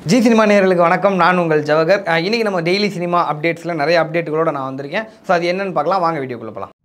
G cinema நேயர்களுக்கு வணக்கம் நான் உங்கள் ஜவகர் அஹ் இன்னைக்கு நம்ம டெய்லி சினிமா அப்டேட்ஸில் நிறைய அப்டேட்டுகளோட நான் வந்திருக்கேன் ஸோ அது என்னன்னு பார்க்கலாம் வாங்க வீடியோக்குள்ள போகலாம்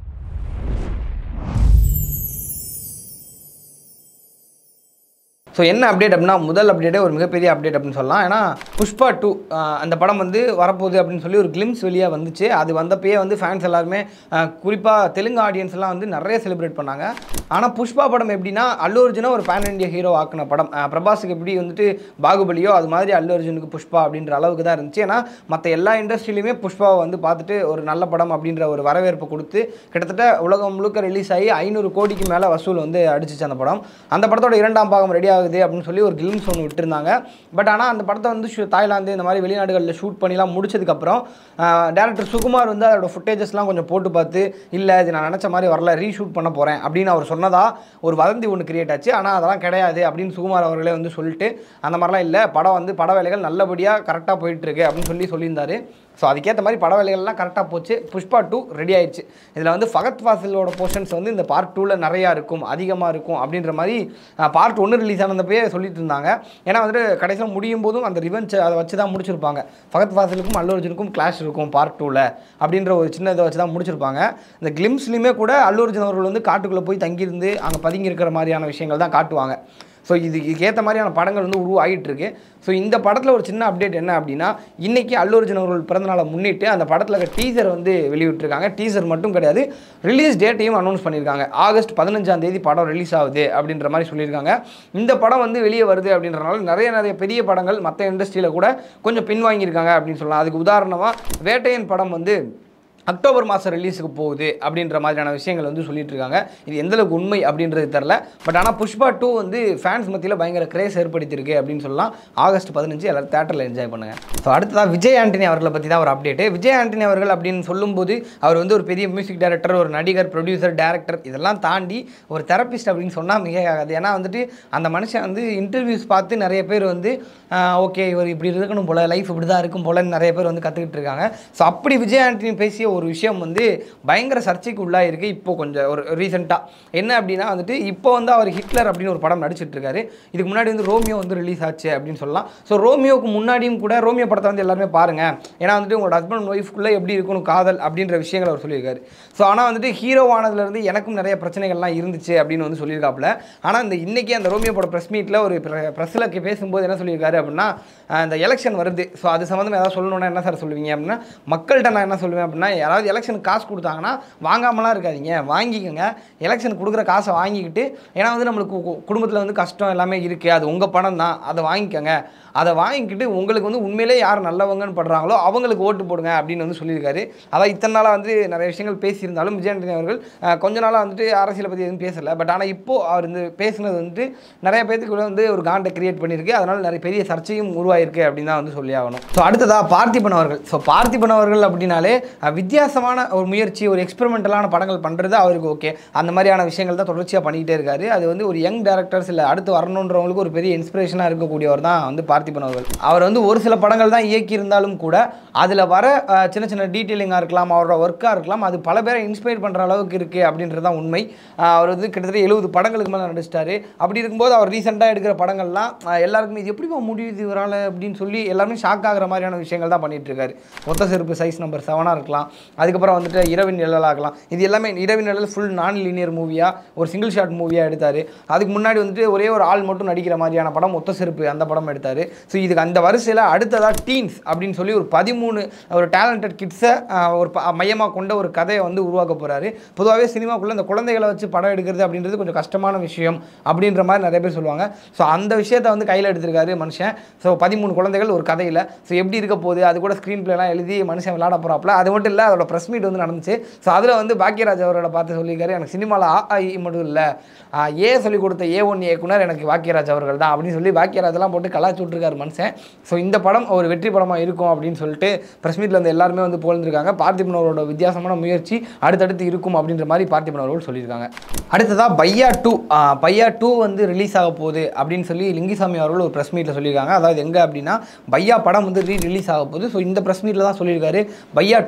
ஸோ என்ன அப்டேட் அப்படின்னா முதல் அப்டேட்டே ஒரு மிகப்பெரிய அப்டேட் அப்படின்னு சொல்லலாம் ஏன்னா புஷ்பா டூ அந்த படம் வந்து வரப்போகுது அப்படின்னு சொல்லி ஒரு கிளிம்ஸ் வெளியாக வந்துச்சு அது வந்தப்பயே வந்து ஃபேன்ஸ் எல்லாருமே குறிப்பாக தெலுங்கு ஆடியன்ஸ் எல்லாம் வந்து நிறைய செலிப்ரேட் பண்ணாங்க ஆனால் புஷ்பா படம் எப்படின்னா அல்லு அர்ஜுனை ஒரு பேன் இண்டியா ஹீரோ ஆக்கின படம் அஹ் பிரபாஸுக்கு எப்படி வந்துட்டு பாகுபலியோ அது மாதிரி அல்லு அர்ஜுனுக்கு புஷ்பா அப்படின்ற அளவுக்கு தான் இருந்துச்சு ஏன்னா மற்ற எல்லா இண்டஸ்ட்ரியிலுமே புஷ்பாவை வந்து பார்த்துட்டு ஒரு நல்ல படம் அப்படின்ற ஒரு வரவேற்பு கொடுத்து கிட்டத்தட்ட உலகம் முழுக்க ரிலீஸ் ஆகி ஐநூறு கோடிக்கு மேலே வசூல் வந்து அடிச்சிச்சு அந்த படம் அந்த படத்தோட இரண்டாம் பாகம் ரெடி ஆகுது அப்படின்னு சொல்லி ஒரு கிளிம்ஸ் ஒன்று விட்டுருந்தாங்க பட் ஆனால் அந்த படத்தை வந்து ஷூ- தாய்லாந்து இந்த மாதிரி வெளிநாடுகளில் ஷூட் பண்ணிலாம் முடிச்சதுக்கப்புறம் டேரக்டர் சுகுமார் வந்து அதோட ஃபுட்டேஜஸ்லாம் கொஞ்சம் போட்டு பார்த்து இல்லை இது நான் நினச்ச மாதிரி வரல ரீஷூட் பண்ண போகிறேன் அப்படின்னு அவர் சொன்னதா ஒரு வதந்தி ஒன்று கிரியேட் ஆச்சு ஆனால் அதெல்லாம் கிடையாது அப்படின்னு சுகுமார் அவர்களே வந்து சொல்லிட்டு அந்த மாதிரிலாம் இல்லை படம் வந்து பட வேலைகள் நல்லபடியாக கரெக்டாக போயிட்டுருக்கு அப்படின்னு சொல்லி சொல்லியிருந்தாரு ஸோ அதுக்கேற்ற மாதிரி பட வேலைகள்லாம் கரெக்டாக போச்சு புஷ்பா டூ ரெடி ஆயிடுச்சு இதில் வந்து ஃபகத் ஃபாசிலோட போர்ஷன்ஸ் வந்து இந்த பார்ட் டூவில் நிறையா இருக்கும் அதிகமாக இருக்கும் அப்படின்ற மாதிரி பார்ட் ஒன்று ரிலீஸ் ஆனதப்பே சொல்லிட்டு இருந்தாங்க ஏன்னா வந்துட்டு கடைசியில் முடியும் போதும் அந்த ரிவெஞ்ச் அதை வச்சு தான் முடிச்சிருப்பாங்க ஃபகத் ஃபாசிலுக்கும் அல்லு அர்ஜுனுக்கும் கிளாஷ் இருக்கும் பார்ட் டூவில் அப்படின்ற ஒரு சின்ன இதை வச்சு தான் முடிச்சிருப்பாங்க இந்த கிளிம்ஸ்லையுமே கூட அல்லு அர்ஜுன் அவர்கள் வந்து காட்டுக்குள்ளே போய் தங்கியிருந்து அங்கே பதுங்கி இருக்கிற மாதிரியான விஷயங்கள் தான் காட்டுவாங்க ஸோ இது இதுக்கேற்ற மாதிரியான படங்கள் வந்து உருவாகிட்டு இருக்கு ஸோ இந்த படத்தில் ஒரு சின்ன அப்டேட் என்ன அப்படின்னா இன்னைக்கு அல்லு அர்ஜுன் அவர்கள் பிறந்தநாளை முன்னிட்டு அந்த படத்தில் இருக்க டீசர் வந்து வெளியிட்டிருக்காங்க டீசர் மட்டும் கிடையாது ரிலீஸ் டேட்டையும் அனௌன்ஸ் பண்ணியிருக்காங்க ஆகஸ்ட் பதினஞ்சாம் தேதி படம் ரிலீஸ் ஆகுது அப்படின்ற மாதிரி சொல்லியிருக்காங்க இந்த படம் வந்து வெளியே வருது அப்படின்றனால நிறைய நிறைய பெரிய படங்கள் மற்ற இண்டஸ்ட்ரியில் கூட கொஞ்சம் பின்வாங்கியிருக்காங்க அப்படின்னு சொல்லலாம் அதுக்கு உதாரணமாக வேட்டையன் படம் வந்து அக்டோபர் மாதம் ரிலீஸுக்கு போகுது அப்படின்ற மாதிரியான விஷயங்கள் வந்து சொல்லிட்டு இருக்காங்க இது எந்த அளவுக்கு உண்மை அப்படின்றது தெரில பட் ஆனால் புஷ்பா டூ வந்து ஃபேன்ஸ் மத்தியில் பயங்கர கிரேஸ் ஏற்படுத்தியிருக்கு அப்படின்னு சொல்லலாம் ஆகஸ்ட் பதினஞ்சு எல்லாரும் தேட்டரில் என்ஜாய் பண்ணுங்கள் ஸோ அடுத்ததாக விஜய் ஆண்டனி அவர்களை பற்றி தான் ஒரு அப்டேட்டு விஜய் ஆண்டனி அவர்கள் அப்படின்னு சொல்லும்போது அவர் வந்து ஒரு பெரிய மியூசிக் டைரக்டர் ஒரு நடிகர் ப்ரொடியூசர் டேரக்டர் இதெல்லாம் தாண்டி ஒரு தெரபிஸ்ட் அப்படின்னு சொன்னால் மிக ஆகாது ஏன்னா வந்துட்டு அந்த மனுஷன் வந்து இன்டர்வியூஸ் பார்த்து நிறைய பேர் வந்து ஓகே இவர் இப்படி இருக்கணும் போல லைஃப் இப்படி தான் இருக்கும் போலன்னு நிறைய பேர் வந்து கற்றுக்கிட்டு இருக்காங்க ஸோ அப்படி விஜய் ஆண்டனி பேசிய ஒரு விஷயம் வந்து பயங்கர சர்ச்சைக்கு உள்ளாக இருக்குது இப்போ கொஞ்சம் ஒரு ரீசெண்டாக என்ன அப்படின்னா வந்துட்டு இப்போ வந்து அவர் ஹிட்லர் அப்படின்னு ஒரு படம் நடிச்சிட்டு இருக்காரு இதுக்கு முன்னாடி வந்து ரோமியோ வந்து ரிலீஸ் ஆச்சு அப்படின்னு சொல்லலாம் ஸோ ரோமியோக்கு முன்னாடியும் கூட ரோமியோ படத்தை வந்து எல்லாருமே பாருங்க ஏன்னா வந்துட்டு உங்களோட ஹஸ்பண்ட் ஒய்ஃப்குள்ளே எப்படி இருக்கணும் காதல் அப்படின்ற விஷயங்களை அவர் சொல்லியிருக்காரு ஸோ ஆனால் வந்துட்டு ஹீரோவானதுலேருந்து எனக்கும் நிறைய பிரச்சனைகள்லாம் இருந்துச்சு அப்படின்னு வந்து சொல்லியிருக்காப்புல ஆனால் இந்த இன்னைக்கு அந்த ரோமியோ பட ப்ரெஸ் மீட்டில் ஒரு ப்ரெஸ்ஸில் பேசும்போது என்ன சொல்லியிருக்காரு அப்படின்னா அஹ் இந்த எலெக்ஷன் வருது ஸோ அது சம்மந்தமாக ஏதாவது சொல்லணும்னா என்ன சார் சொல்லுவீங்க அப்படின்னா மக்கள்கிட்ட நான் என்ன சொல்லுவேன் அப்படின்னா யாராவது எலெக்ஷனுக்கு காசு கொடுத்தாங்கன்னா வாங்காமலாம் இருக்காதீங்க வாங்கிக்கோங்க எலெக்ஷன் கொடுக்குற காசை வாங்கிக்கிட்டு ஏன்னா வந்து நம்மளுக்கு குடும்பத்தில் வந்து கஷ்டம் எல்லாமே இருக்குது அது உங்கள் பணம் தான் அதை வாங்கிக்கோங்க அதை வாங்கிக்கிட்டு உங்களுக்கு வந்து உண்மையிலே யார் நல்லவங்கன்னு படுறாங்களோ அவங்களுக்கு ஓட்டு போடுங்க அப்படின்னு வந்து சொல்லியிருக்காரு அதான் இத்தனை நாளாக வந்து நிறைய விஷயங்கள் பேசியிருந்தாலும் விஜய் ஆண்டனி அவர்கள் அஹ், கொஞ்ச நாளாக வந்துட்டு அரசியலை பற்றி எதுவும் பேசலை பட் ஆனால் இப்போது அவர் இந்த பேசுனது வந்துட்டு நிறைய பேத்துக்கு வந்து ஒரு காண்டை கிரியேட் பண்ணியிருக்கு அதனால் நிறைய பெரிய சர்ச்சையும் உருவாயிருக்கு அப்படின்னு தான் வந்து சொல்லி ஆகணும் ஸோ அடுத்ததாக பார்த்திபன் அவர்கள் ஸோ பார்த்திபன் அவர்கள் அப்படின்னாலே அஹ், வித்தியாசமான ஒரு முயற்சி ஒரு எக்ஸ்பெரிமெண்டலான படங்கள் பண்ணுறது அவருக்கு ஓகே அந்த மாதிரியான விஷயங்கள் தான் தொடர்ச்சியாக பண்ணிக்கிட்டே இருக்காரு அது வந்து ஒரு யங் டேரக்டர்ஸ் இல்லை அடுத்து வரணுன்றவங்களுக்கு ஒரு பெரிய இன்ஸ்பிரேஷனாக இருக்கக்கூடியவர் தான் வந்து பார்த்திபன் அவர்கள் அவர் வந்து ஒரு சில படங்கள் தான் இயக்கி இருந்தாலும் கூட அதில் வர அஹ், சின்ன சின்ன டீட்டெயிலிங்காக இருக்கலாம் அவரோட ஒர்க்காக இருக்கலாம் அது பல பேரை இன்ஸ்பயர் பண்ணுற அளவுக்கு இருக்குது அப்படின்றது தான் உண்மை அஹ், அவர் வந்து கிட்டத்தட்ட எழுபது படங்களுக்கு மேலே நடிச்சிட்டாரு அப்படி இருக்கும்போது அவர் ரீசெண்டாக எடுக்கிற படங்கள்லாம் அஹ், எல்லாருக்குமே இது எப்படிப்பா முடியுது இவரால் அப்படின்னு சொல்லி எல்லாருமே ஷாக் ஆகிற மாதிரியான விஷயங்கள் தான் பண்ணிட்டு இருக்காரு ஒத்த செருப்பு சைஸ் நம்பர் செவனாக இருக்கலாம் அதுக்கப்புறம் வந்துட்டு இரவின் நிழலாக இருக்கலாம் இது எல்லாமே இரவின் நிழல் ஃபுல் நான் லீனியர் மூவியாக ஒரு சிங்கிள் ஷாட் மூவியாக எடுத்தார் அதுக்கு முன்னாடி வந்துட்டு ஒரே ஒரு ஆள் மட்டும் நடிக்கிற மாதிரியான படம் ஒத்த செருப்பு அந்த படம் எடுத்தார் ஸோ இதுக்கு அந்த வரிசையில் அடுத்ததாக டீன்ஸ் அப்படின்னு சொல்லி ஒரு பதிமூணு ஒரு டேலண்டட் கிட்ஸை ஒரு மையமாக கொண்ட ஒரு கதையை வந்து உருவாக்க போகிறாரு பொதுவாகவே சினிமாக்குள்ளே இந்த குழந்தைகளை வச்சு படம் எடுக்கிறது அப்படின்றது கொஞ்சம் கஷ்டமான விஷயம் அப்படின்ற மாதிரி நிறைய பேர் சொல்லுவாங்க ஸோ அந்த விஷயத்தை வந்து கையில் எடுத்திருக்காரு மனுஷன் ஸோ பதிமூணு குழந்தைகள் ஒரு கதையில் ஸோ எப்படி இருக்க போகுது அது கூட ஸ்க்ரீன் பிளேலாம் எழுதி மனுஷன் விளையாட போகிறாப்புல அது மட்டும் இல்லை அதோட ப்ரெஸ் மீட் வந்து நடந்துச்சு ஸோ அதில் வந்து பாக்கியராஜ் அவரோட பார்த்து சொல்லியிருக்காரு எனக்கு சினிமாவில் ஆ ஆ, இ மட்டும் இல்லை ஏ சொல்லி கொடுத்த ஏ ஒன் இயக்குனர் எனக்கு பாக்கியராஜ் அவர்கள் தான் அப்படின்னு சொல்லி பாக்கியராஜ்லாம் போட்டு கலாச்சி விட்ருக்காரு மனுஷன் ஸோ இந்த படம் ஒரு வெற்றி படமாக இருக்கும் அப்படின்னு சொல்லிட்டு ப்ரெஸ் மீட்டில் வந்து எல்லாருமே வந்து புகழ்ந்திருக்காங்க பார்த்திபன் அவரோட வித்தியாசமான முயற்சி அடுத்தடுத்து இருக்கும் அப்படின்ற மாதிரி பார்த்திபன் அவர்கள் சொல்லியிருக்காங்க அடுத்ததாக பையா டூ பையா டூ வந்து ரிலீஸ் ஆக போகுது அப்படின்னு சொல்லி லிங்கிசாமி அவர்கள் ஒரு ப்ரெஸ் மீட்டில் சொல்லியிருக்காங்க அதாவது எங்கே அப்படின்னா பையா படம் வந்து ரீ ரிலீஸ் ஆக போகுது ஸோ இந்த ப்ரெஸ் மீட்டில் தான் சொல்லியிருக்காரு பையா டூ வந்து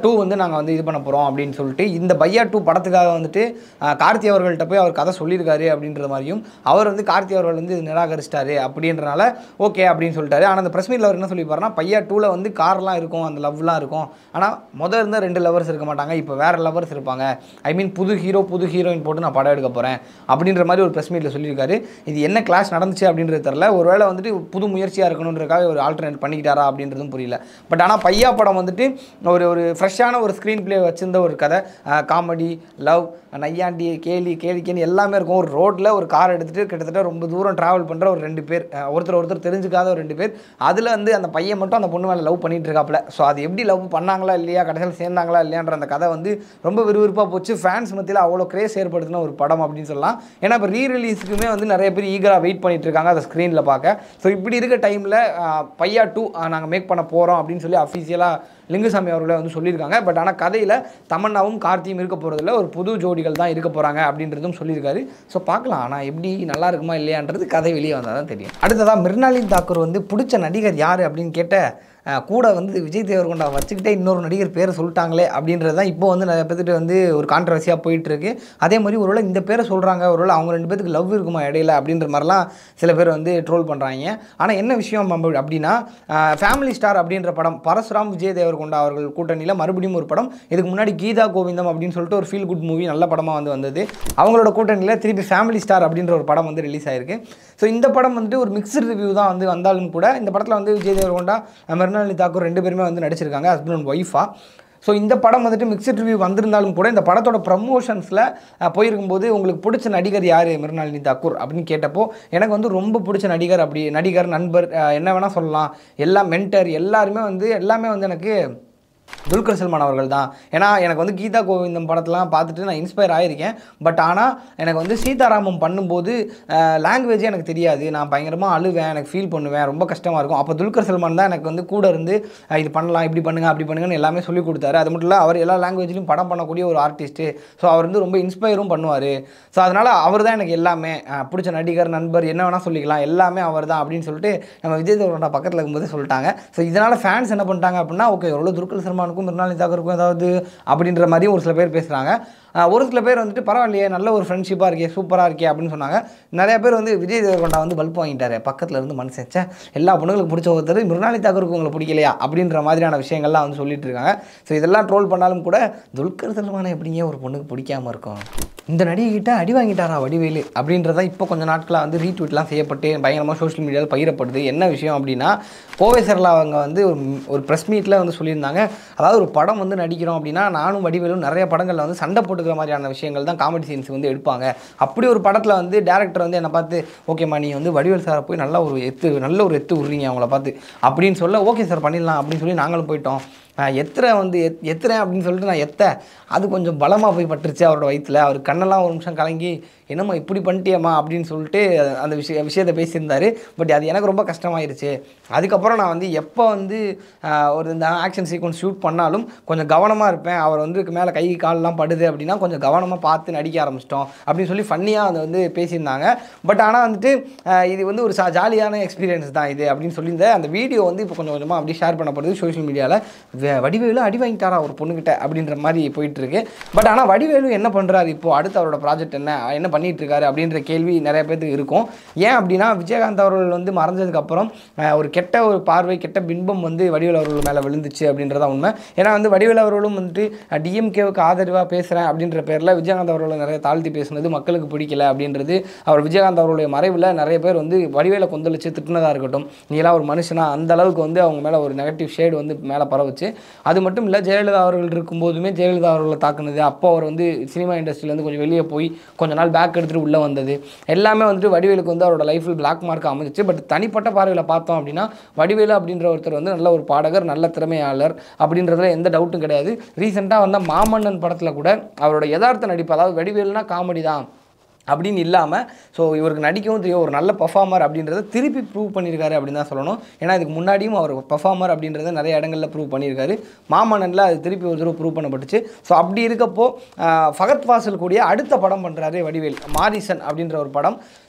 நாங்கள் வந்து இது பண்ண போகிறோம் அப்படின்னு சொல்லிட்டு இந்த பையா டூ படத்துக்காக வந்துட்டு ஆஹ், கார்த்தி அவர்கள்ட்ட போய் அவர் கதை சொல்லியிருக்காரு அப்படின்ற மாதிரியும் அவர் வந்து கார்த்தி அவர்கள் வந்து இது நிராகரிச்சிட்டாரு அப்படின்றனால ஓகே அப்படின்னு சொல்லிட்டாரு ஆனால் அந்த ப்ரெஸ் மீட்டில் அவர் என்ன சொல்லியிருப்பாருன்னா பையா டூவில் வந்து கார்லாம் இருக்கும் அந்த லவ்லாம் இருக்கும் ஆனால் முதல் இருந்த ரெண்டு லவர்ஸ் இருக்க மாட்டாங்க இப்போ வேறு லவர்ஸ் இருப்பாங்க ஐ மீன் புது ஹீரோ புது ஹீரோயின் போட்டு நான் படம் எடுக்க போகிறேன் அப்படின்ற மாதிரி ஒரு ப்ரெஸ் மீட்டில் சொல்லியிருக்காரு இது என்ன கிளாஸ் நடந்துச்சு அப்படின்றது தெரில ஒருவேளை வந்துட்டு புது முயற்சியாக இருக்கணுன்றதுக்காக ஒரு ஆல்டர்னேட் பண்ணிக்கிட்டாரா அப்படின்றதும் புரியல பட் ஆனால் பையா படம் வந்துட்டு ஒரு ஒரு ஃப்ரெஷ்ஷான ஒரு ஸ்க்ரீன் ப்ளே வச்சிருந்த ஒரு கதை காமெடி லவ் நையாண்டி கேலி கேலிக்கேன்னு எல்லாமே இருக்கும் ஒரு ரோட்டில் ஒரு கார் எடுத்துகிட்டு கிட்டத்தட்ட ரொம்ப தூரம் ட்ராவல் பண்ணுற ஒரு ரெண்டு பேர் அஹ் ஒருத்தர் ஒருத்தர் தெரிஞ்சுக்காத ஒரு ரெண்டு பேர் அதில் வந்து அந்த பையன் மட்டும் அந்த பொண்ணு மேலே லவ் பண்ணிட்டு இருக்காப்புல ஸோ அது எப்படி லவ் பண்ணாங்களா இல்லையா கடைசியில் சேர்ந்தாங்களா இல்லையான்ற அந்த கதை வந்து ரொம்ப விறுவிறுப்பாக போச்சு ஃபேன்ஸ் மத்தியில் அவ்வளோ கிரேஸ் ஏற்படுத்தின ஒரு படம் அப்படின்னு சொல்லலாம் ஏன்னா இப்போ ரீ ரிலீஸுக்குமே வந்து நிறைய பேர் ஈகராக வெயிட் பண்ணிட்டு இருக்காங்க அதை ஸ்க்ரீனில் பார்க்க ஸோ இப்படி இருக்க டைமில் பையா டூ நாங்கள் மேக் பண்ண போகிறோம் அப்படின்னு சொல்லி அஃபீஷியலாக லிங்குசாமி அவர்களே வந்து சொல்லியிருக்காங்க பட் ஆனால் கதையில் தமன்னாவும் கார்த்தியும் இருக்க போகிறதுல ஒரு புது ஜோடிகள் தான் இருக்க போகிறாங்க அப்படின்றதும் சொல்லியிருக்காரு ஸோ பார்க்கலாம் ஆனால் எப்படி நல்லா இருக்குமா இல்லையான்றது கதை வெளியே வந்தால் தான் தெரியும் அடுத்ததாக மிர்னாலின் தாக்கூர் வந்து பிடிச்ச நடிகர் யார் அப்படின்னு கேட்ட அஹ், கூட வந்து விஜய் தேவர்கொண்டா வச்சுக்கிட்டே இன்னொரு நடிகர் பேரை சொல்லிட்டாங்களே அப்படின்றது தான் இப்போ வந்து நிறைய பேர்த்துட்டு வந்து ஒரு கான்ட்ரவர்சியாக போயிட்டுருக்கு அதே மாதிரி ஒருவேளை இந்த பேரை சொல்கிறாங்க ஒருவேளை அவங்க ரெண்டு பேத்துக்கு லவ் இருக்குமா இடையில அப்படின்ற மாதிரிலாம் சில பேர் வந்து ட்ரோல் பண்ணுறாங்க ஆனால் என்ன விஷயம் நம்ம அப்படின்னா ஃபேமிலி ஸ்டார் அப்படின்ற படம் பரசுராம் விஜய் தேவர்கொண்டா அவர்கள் கூட்டணியில் மறுபடியும் ஒரு படம் இதுக்கு முன்னாடி கீதா கோவிந்தம் அப்படின்னு சொல்லிட்டு ஒரு ஃபீல் குட் மூவி நல்ல படமாக வந்து வந்தது அவங்களோட கூட்டணியில் திருப்பி ஃபேமிலி ஸ்டார் அப்படின்ற ஒரு படம் வந்து ரிலீஸ் ஆயிருக்கு ஸோ இந்த படம் வந்துட்டு ஒரு மிக்சட் ரிவ்யூ தான் வந்து வந்தாலும் கூட இந்த படத்தில் வந்து விஜய் தேவர்கொண்டா மிருனாளி தாக்கூர் ரெண்டு பேருமே வந்து நடிச்சிருக்காங்க ஹஸ்பண்ட் அண்ட் ஒய்ஃபாக ஸோ இந்த படம் வந்துட்டு மிக்சட் ரிவ்யூ வந்திருந்தாலும் கூட இந்த படத்தோட ப்ரமோஷன்ஸில் போயிருக்கும்போது உங்களுக்கு பிடிச்ச நடிகர் யார் மிருனாளினி தாக்கூர் அப்படின்னு கேட்டப்போ எனக்கு வந்து ரொம்ப பிடிச்ச நடிகர் அப்படி நடிகர் நண்பர் அஹ், என்ன வேணால் சொல்லலாம் எல்லா மென்டர் எல்லாருமே வந்து எல்லாமே வந்து எனக்கு துல்கர் சல்மான் அவர்கள் தான் ஏன்னா எனக்கு வந்து கீதா கோவிந்தம் படத்தெலாம் பார்த்துட்டு நான் இன்ஸ்பயர் ஆகியிருக்கேன் பட் ஆனால் எனக்கு வந்து சீதாராமம் பண்ணும்போது லாங்குவேஜே எனக்கு தெரியாது நான் பயங்கரமாக அழுவேன் எனக்கு ஃபீல் பண்ணுவேன் ரொம்ப கஷ்டமாக இருக்கும் அப்போ துல்கர் சல்மான் தான் எனக்கு வந்து கூட இருந்து அஹ், இது பண்ணலாம் இப்படி பண்ணுங்க அப்படி பண்ணுங்கன்னு எல்லாமே சொல்லி கொடுத்தாரு அது மட்டும் இல்லை அவர் எல்லா லாங்குவேஜ்லையும் படம் பண்ணக்கூடிய ஒரு ஆர்டிஸ்ட்டு ஸோ அவர் வந்து ரொம்ப இன்ஸ்பயரும் பண்ணுவார் ஸோ அதனால் அவர் தான் எனக்கு எல்லாமே அஹ், பிடிச்ச நடிகர் நண்பர் என்ன வேணால் சொல்லிக்கலாம் எல்லாமே அவர் தான் அப்படின்னு சொல்லிட்டு நம்ம விஜய் தேவரோட பக்கத்தில் இருக்கும்போது சொல்லிட்டாங்க ஸோ இதனால் ஃபேன்ஸ் என்ன பண்ணிட்டாங்க அப்படின்னா ஓகே எவ்வளோ துல்கர் சல்மானுக்கும் மிருனாலி தாக்கருக்கும் ஏதாவது அப்படின்ற மாதிரியும் ஒரு சில பேர் பேசுகிறாங்க ஒரு சில பேர் வந்துட்டு பரவாயில்லையே நல்ல ஒரு ஃப்ரெண்ட்ஷிப்பாக இருக்கே சூப்பராக இருக்கே அப்படின்னு சொன்னாங்க நிறைய பேர் வந்து விஜய் தேவர்கொண்டா வந்து பல்ப் வாங்கிட்டாரு பக்கத்தில் இருந்து மனுஷன் ச்சே எல்லா பொண்ணுங்களுக்கு பிடிச்ச ஒருத்தர் மிருனாலி தாக்கருக்கு உங்களுக்கு பிடிக்கலையா அப்படின்ற மாதிரியான விஷயங்கள்லாம் வந்து சொல்லிட்டு இருக்காங்க ஸோ இதெல்லாம் ட்ரோல் பண்ணாலும் கூட துல்கர் சல்மானை எப்படிங்க ஒரு பொண்ணுக்கு பிடிக்காம இருக்கும் இந்த நடிகைகிட்ட அடி வாங்கிட்டாரா வடிவேலு அப்படின்றத இப்போ கொஞ்ச நாட்களாக வந்து ரீட்வீட்லாம் செய்யப்பட்டு பயங்கரமாக சோஷியல் மீடியாவில் பகிரப்படுது என்ன விஷயம் அப்படின்னா கோவை சரளா அவங்க வந்து ஒரு ஒரு ப்ரெஸ் மீட்டில் வந்து சொல்லியிருந்தாங்க அதாவது ஒரு படம் வந்து நடிக்கிறோம் அப்படின்னா நானும் வடிவேலும் நிறைய படங்களில் வந்து சண்டை போட்டுக்கிற மாதிரியான விஷயங்கள் தான் காமெடி சீன்ஸ் வந்து எடுப்பாங்க அப்படி ஒரு படத்தில் வந்து டேரக்டர் வந்து என்னை பார்த்து ஓகேம்மா நீ வந்து வடிவேல் சாரை போய் நல்ல ஒரு எத்து நல்ல ஒரு எத்து விட்றீங்க அவங்கள பார்த்து அப்படின்னு சொல்ல ஓகே சார் பண்ணிடலாம் அப்படின்னு சொல்லி நாங்களும் போயிட்டோம் நான் எத்துறேன் வந்து எத் எத்துறேன் அப்படின்னு சொல்லிட்டு நான் எத்த அது கொஞ்சம் பலமாக போய் பட்டுருச்சு அவரோட வயித்துல அவர் கண்ணெல்லாம் ஒரு நிமிஷம் கலங்கி என்னம்மா இப்படி பண்ணிட்டியம்மா அப்படின்னு சொல்லிட்டு அந்த விஷய விஷயத்தை பேசியிருந்தாரு பட் அது எனக்கு ரொம்ப கஷ்டமாயிருச்சு அதுக்கப்புறம் நான் வந்து எப்போ வந்து ஆஹ், ஒரு இந்த ஆக்ஷன் சீக்வன்ஸ் ஷூட் பண்ணாலும் கொஞ்சம் கவனமாக இருப்பேன் அவர் வந்து மேலே கை கால்லாம் படுது அப்படின்னா கொஞ்சம் கவனமாக பார்த்து நடிக்க ஆரம்பிச்சிட்டோம் அப்படின்னு சொல்லி ஃபன்னியாக அதை வந்து பேசியிருந்தாங்க பட் ஆனால் வந்துட்டு ஆஹ், இது வந்து ஒரு சா ஜாலியான எக்ஸ்பீரியன்ஸ் தான் இது அப்படின்னு சொல்லியிருந்த அந்த வீடியோ வந்து இப்போ கொஞ்சம் கொஞ்சமாக அப்படியே ஷேர் பண்ணப்படுது சோஷியல் மீடியாவில் வடிவேலு அடி வாங்கிட்டாரா ஒரு பொண்ணுக்கிட்ட அப்படின்ற மாதிரி போயிட்டு இருக்கு பட் ஆனால் வடிவேலு என்ன பண்ணுறாரு இப்போ அடுத்து அவரோட ப்ராஜெக்ட் என்ன என்ன பண்ணிட்டு இருக்காரு அப்படின்ற கேள்வி நிறைய பேருக்கு இருக்கும் ஏன் அப்படின்னா விஜயகாந்த் அவர்கள் வந்து மறைஞ்சதுக்கப்புறம் ஒரு கெட்ட ஒரு பார்வை கெட்ட பின்பம் வந்து வடிவேல் அவர்கள் மேலே விழுந்துச்சு அப்படின்றதா உண்மை ஏன்னா வந்து வடிவேல் அவர்களும் வந்துட்டு டிஎம்கேவுக்கு ஆதரவாக பேசுகிறேன் அப்படின்ற பேரில் விஜயகாந்த் அவர்களை நிறைய தாழ்த்தி பேசுனது மக்களுக்கு பிடிக்கல அப்படின்றது அவர் விஜயகாந்த் அவர்களுடைய மறைவில் நிறைய பேர் வந்து வடிவேலை கொந்தளிச்சு திட்டினதாக இருக்கட்டும் நீலாம் ஒரு மனுஷனா அந்த அளவுக்கு வந்து அவங்க மேலே ஒரு நெகட்டிவ் ஷேடு வந்து மேலே பரவுச்சு அது மட்டும் இல்லை ஜெயலலிதா அவர்கள் இருக்கும்போதுமே ஜெயலலிதா அவர்களை தாக்குனது அப்போ அவர் வந்து சினிமா இண்டஸ்ட்ரியிலேருந்து கொஞ்சம் வெளியே போய் கொஞ்ச நாள் பேக் எடுத்துகிட்டு உள்ளே வந்தது எல்லாமே வந்துட்டு வடிவேலுக்கு வந்து அவரோட லைஃப்பில் பிளாக் மார்க் அமைஞ்சிச்சு பட் தனிப்பட்ட பார்வையில் பார்த்தோம் அப்படின்னா வடிவேலு அப்படின்ற ஒருத்தர் வந்து நல்ல ஒரு பாடகர் நல்ல திறமையாளர் அப்படின்றதுல எந்த டவுட்டும் கிடையாது ரீசெண்டாக வந்த மாமன்னன் படத்தில் கூட அவரோட யதார்த்த நடிப்பு அதாவது வடிவேலுனா காமெடி தான் அப்படின்னு இல்லாமல் ஸோ இவருக்கு நடிக்கவும் தெரியும் ஒரு நல்ல பர்ஃபார்மர் அப்படின்றத திருப்பி ப்ரூவ் பண்ணியிருக்காரு அப்படின்னு தான் சொல்லணும் ஏன்னா இதுக்கு முன்னாடியும் அவர் பர்ஃபார்மர் அப்படின்றத நிறைய இடங்களில் ப்ரூவ் பண்ணியிருக்காரு மாமன்னனில் அது திருப்பி ஒரு தடவை ப்ரூவ் பண்ணப்பட்டுச்சு ஸோ அப்படி இருக்கப்போ ஆஹ், ஃபகத் வாசல் கூடிய அடுத்த படம் பண்ணுறாரு வடிவேல் மாரிசன் அப்படின்ற ஒரு படம்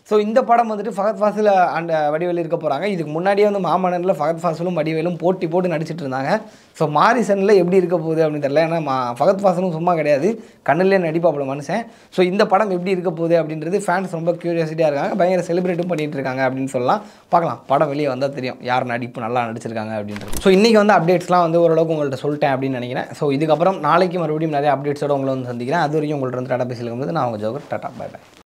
ஸோ இந்த படம் வந்துட்டு ஃபகத் ஃபாசில் அண்ட் வடிவேலு இருக்க போகிறாங்க இதுக்கு முன்னாடியே வந்து மாமன்னனில் ஃபகத் ஃபாசிலும் வடிவேலும் போட்டி போட்டு நடிச்சிட்டு இருந்தாங்க ஸோ மாரிசனில் எப்படி இருக்க போகுது அப்படின்னு தெரியல ஏன்னா மா ஃபகத் ஃபாசிலும் சும்மா கிடையாது கண்ணிலே நடிப்பாப்புல மனுஷன் ஸோ இந்த படம் எப்படி இருக்க போகுது அப்படின்றது ஃபேன்ஸ் ரொம்ப க்யூரியாசிட்டியாக இருக்காங்க பயங்கர செலிப்ரேட்டும் பண்ணிட்டு இருக்காங்க அப்படின்னு சொல்லலாம் பார்க்கலாம் படம் வெளியே வந்தால் தெரியும் யார் நடிப்பு நல்லா நடிச்சிருக்காங்க அப்படின்றது ஸோ இன்றைக்கி வந்து அப்டேட்ஸ்லாம் வந்து ஓரளவுக்கு உங்கள்கிட்ட சொல்லிட்டேன் அப்படின்னு நினைக்கிறேன் ஸோ இதுக்கப்புறம் நாளைக்கு மறுபடியும் நிறைய அப்டேட்ஸோட உங்களை வந்து சந்திக்கிறேன் அது வரைக்கும் உங்கள்கிட்ட வந்து டாடா பேசியில் நான் உங்கள் ஜோகர் டாட்டா பை பை